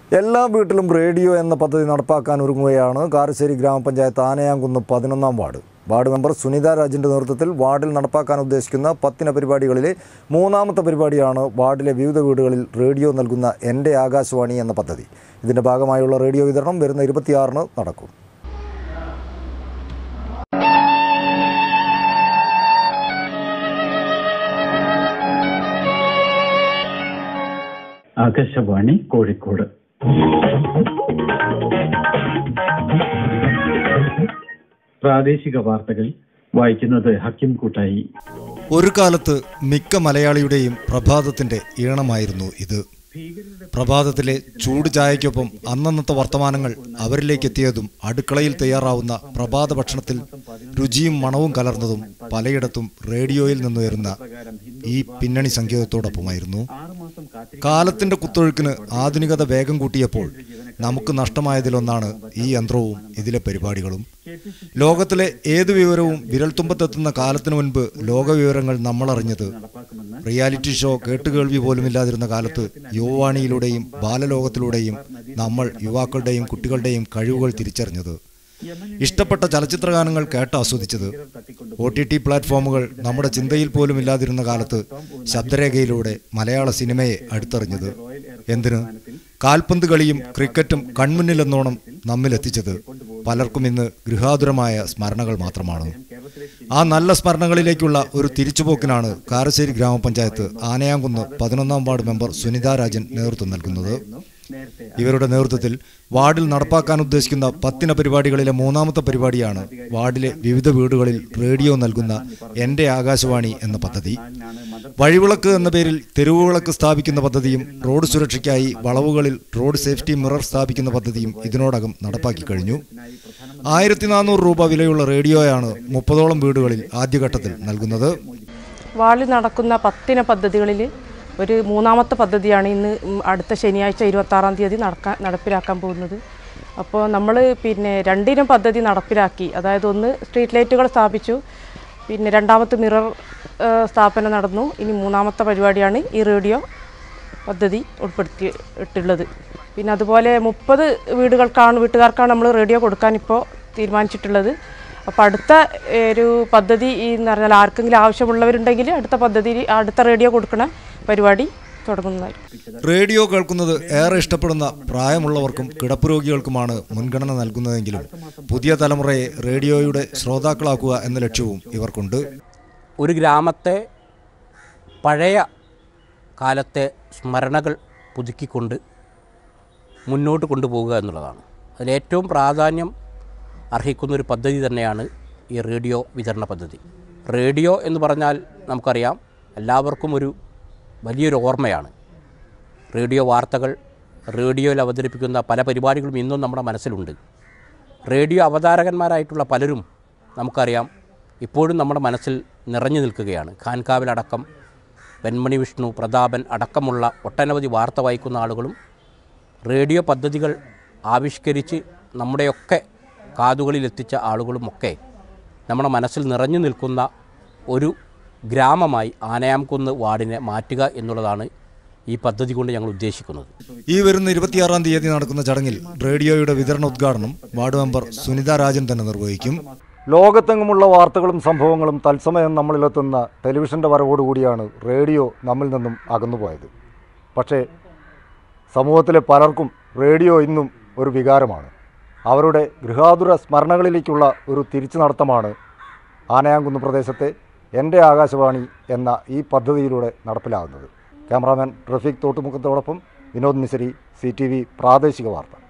എല്ലാ വീട്ടിലും റേഡിയോ എന്ന പദ്ധതി നടപ്പാക്കാൻ ഒരുങ്ങുകയാണ് കാരശ്ശേരി ഗ്രാമപഞ്ചായത്ത് ആനയാങ്കുന്ന് പതിനൊന്നാം വാർഡ് വാർഡ് മെമ്പർ സുനിത രാജിൻ്റെ നേതൃത്വത്തിൽ വാർഡിൽ നടപ്പാക്കാൻ ഉദ്ദേശിക്കുന്ന പത്തിന പരിപാടികളിലെ മൂന്നാമത്തെ പരിപാടിയാണ് വാർഡിലെ വിവിധ വീടുകളിൽ റേഡിയോ നൽകുന്ന എൻ്റെ ആകാശവാണി എന്ന പദ്ധതി ഇതിൻ്റെ ഭാഗമായുള്ള റേഡിയോ വിതരണം വരുന്ന ഇരുപത്തിയാറിന് നടക്കും ആകാശവാണി കോഴിക്കോട് പ്രാദേശിക വാർത്തകൾ വായിക്കുന്നത് ഹക്കിം കൂട്ടായി ഒരു കാലത്ത് മിക്ക മലയാളിയുടെയും പ്രഭാതത്തിൻ്റെ ഈണമായിരുന്നു ഇത് പ്രഭാതത്തിലെ ചൂട് ചായയ്ക്കൊപ്പം അന്നന്നത്തെ വർത്തമാനങ്ങൾ അവരിലേക്ക് എത്തിയതും അടുക്കളയിൽ തയ്യാറാവുന്ന പ്രഭാത ഭക്ഷണത്തിൽ രുചിയും മണവും കലർന്നതും പലയിടത്തും റേഡിയോയിൽ നിന്നുയരുന്ന ഈ പിന്നണി സംഗീതത്തോടൊപ്പമായിരുന്നു കാലത്തിന്റെ കുത്തൊഴുക്കിന് ആധുനികത വേഗം കൂട്ടിയപ്പോൾ നമുക്ക് നഷ്ടമായതിലൊന്നാണ് ഈ യന്ത്രവും ഇതിലെ പരിപാടികളും ലോകത്തിലെ ഏത് വിവരവും വിരൽത്തുമ്പത്തെത്തുന്ന കാലത്തിനു മുൻപ് ലോകവിവരങ്ങൾ നമ്മളറിഞ്ഞത് റിയാലിറ്റി ഷോ കേട്ടുകേൾവി പോലുമില്ലാതിരുന്ന കാലത്ത് യുവവാണിയിലൂടെയും ബാലലോകത്തിലൂടെയും നമ്മൾ യുവാക്കളുടെയും കുട്ടികളുടെയും കഴിവുകൾ തിരിച്ചറിഞ്ഞത് ഇഷ്ടപ്പെട്ട ചലച്ചിത്ര ഗാനങ്ങൾ കേട്ട് ആസ്വദിച്ചത് ഒ ടി ടി പ്ലാറ്റ്ഫോമുകൾ നമ്മുടെ ചിന്തയിൽ പോലും ഇല്ലാതിരുന്ന കാലത്ത് ശബ്ദരേഖയിലൂടെ മലയാള സിനിമയെ അടുത്തറിഞ്ഞത് എന്തിന് കാൽപന്ത് കളിയും ക്രിക്കറ്റും കൺമുന്നിലെന്നോണം നമ്മിലെത്തിച്ചത് പലർക്കും ഇന്ന് ഗൃഹാതുരമായ സ്മരണകൾ മാത്രമാണ് ആ നല്ല സ്മരണകളിലേക്കുള്ള ഒരു തിരിച്ചുപോക്കിനാണ് കാരശ്ശേരി ഗ്രാമപഞ്ചായത്ത് ആനയാങ്കുന്ന് പതിനൊന്നാം വാർഡ് മെമ്പർ സുനിത രാജൻ നേതൃത്വം നൽകുന്നത് ഇവരുടെ നേതൃത്വത്തിൽ വാർഡിൽ നടപ്പാക്കാൻ ഉദ്ദേശിക്കുന്ന പത്തിന പരിപാടികളിലെ മൂന്നാമത്തെ പരിപാടിയാണ് വാർഡിലെ വിവിധ വീടുകളിൽ റേഡിയോ നൽകുന്ന എൻ്റെ ആകാശവാണി എന്ന പദ്ധതി വഴിവിളക്ക് എന്ന പേരിൽ തെരുവുവിളക്ക് സ്ഥാപിക്കുന്ന പദ്ധതിയും റോഡ് സുരക്ഷയ്ക്കായി വളവുകളിൽ റോഡ് സേഫ്റ്റി മിറർ സ്ഥാപിക്കുന്ന പദ്ധതിയും ഇതിനോടകം നടപ്പാക്കി കഴിഞ്ഞു ആയിരത്തി നാനൂറ് രൂപ വിലയുള്ള റേഡിയോയാണ് മുപ്പതോളം വീടുകളിൽ ആദ്യഘട്ടത്തിൽ നൽകുന്നത് വാളിൽ നടക്കുന്ന പത്തിന പദ്ധതികളിൽ ഒരു മൂന്നാമത്തെ പദ്ധതിയാണ് ഇന്ന് ഉം അടുത്ത ശനിയാഴ്ച ഇരുപത്താറാം തീയതി നടക്കാൻ നടപ്പിലാക്കാൻ പോകുന്നത് അപ്പോൾ നമ്മൾ പിന്നെ രണ്ടിനും പദ്ധതി നടപ്പിലാക്കി അതായത് ഒന്ന് സ്ട്രീറ്റ് ലൈറ്റുകൾ സ്ഥാപിച്ചു പിന്നെ രണ്ടാമത്തെ മിറർ ഏഹ്, സ്ഥാപനം നടന്നു ഇനി മൂന്നാമത്തെ പരിപാടിയാണ് ഈ റേഡിയോ പദ്ധതി ഉൾപ്പെടുത്തിയിട്ടുള്ളത് പിന്നെ അതുപോലെ മുപ്പത് വീടുകൾക്കാണ് വീട്ടുകാർക്കാണ് നമ്മൾ റേഡിയോ കൊടുക്കാൻ ഇപ്പോൾ തീരുമാനിച്ചിട്ടുള്ളത് അപ്പോൾ അടുത്ത ഏ, ഒരു പദ്ധതി ഈ എന്ന് പറഞ്ഞാൽ ആർക്കെങ്കിലും ആവശ്യമുള്ളവരുണ്ടെങ്കിൽ അടുത്ത പദ്ധതി അടുത്ത റേഡിയോ കൊടുക്കണ പരിപാടി തുടങ്ങുന്നതായിരിക്കും റേഡിയോ കേൾക്കുന്നത് ഏറെ ഇഷ്ടപ്പെടുന്ന പ്രായമുള്ളവർക്കും കിടപ്പ് രോഗികൾക്കുമാണ് മുൻഗണന നൽകുന്നതെങ്കിലും പുതിയ തലമുറയെ റേഡിയോയുടെ ശ്രോതാക്കളാക്കുക എന്ന ലക്ഷ്യവും ഇവർക്കുണ്ട് ഒരു ഗ്രാമത്തെ പഴയ കാലത്തെ സ്മരണകൾ പുതുക്കിക്കൊണ്ട് മുന്നോട്ട് കൊണ്ടുപോകുക എന്നുള്ളതാണ് അതിലേറ്റവും പ്രാധാന്യം അർഹിക്കുന്ന ഒരു പദ്ധതി തന്നെയാണ് ഈ റേഡിയോ വിതരണ പദ്ധതി റേഡിയോ എന്ന് പറഞ്ഞാൽ നമുക്കറിയാം എല്ലാവർക്കും ഒരു വലിയൊരു ഓർമ്മയാണ് റേഡിയോ വാർത്തകൾ റേഡിയോയിൽ അവതരിപ്പിക്കുന്ന പല പരിപാടികളും ഇന്നും നമ്മുടെ മനസ്സിലുണ്ട് റേഡിയോ അവതാരകന്മാരായിട്ടുള്ള പലരും നമുക്കറിയാം ഇപ്പോഴും നമ്മുടെ മനസ്സിൽ നിറഞ്ഞു നിൽക്കുകയാണ് ഖാൻകാവിലടക്കം വെൺമണി വിഷ്ണു പ്രതാപൻ അടക്കമുള്ള ഒട്ടനവധി വാർത്ത വായിക്കുന്ന ആളുകളും റേഡിയോ പദ്ധതികൾ ആവിഷ്കരിച്ച് നമ്മുടെയൊക്കെ കാതുകളിലെത്തിച്ച ആളുകളുമൊക്കെ നമ്മുടെ മനസ്സിൽ നിറഞ്ഞു നിൽക്കുന്ന ഒരു ഗ്രാമമായി ആനയാംകുന്ന് വാർഡിനെ മാറ്റുക എന്നുള്ളതാണ് ഈ പദ്ധതി കൊണ്ട് ഞങ്ങൾ ഉദ്ദേശിക്കുന്നത് ഈ വരുന്ന ഇരുപത്തിയാറാം തീയതി നടക്കുന്ന ചടങ്ങിൽ റേഡിയോയുടെ വിതരണ ഉദ്ഘാടനം വാർഡ് മെമ്പർ സുനിത രാജൻ തന്നെ നിർവഹിക്കും ലോകത്തെങ്ങുമുള്ള വാർത്തകളും സംഭവങ്ങളും തത്സമയം നമ്മളിലെത്തുന്ന ടെലിവിഷൻ്റെ വരവോടുകൂടിയാണ് റേഡിയോ നമ്മിൽ നിന്നും അകന്നുപോയത് പക്ഷേ സമൂഹത്തിലെ പലർക്കും റേഡിയോ ഇന്നും ഒരു വികാരമാണ് അവരുടെ ഗൃഹാതുര സ്മരണകളിലേക്കുള്ള ഒരു തിരിച്ചു നടത്തമാണ് ആനയാങ്കുന്ന് പ്രദേശത്തെ എൻ്റെ ആകാശവാണി എന്ന ഈ പദ്ധതിയിലൂടെ നടപ്പിലാകുന്നത് ക്യാമറാമാൻ റഫീഖ് തോട്ടുമുഖത്തോടൊപ്പം Vinod Misari C T V പ്രാദേശിക വാർത്ത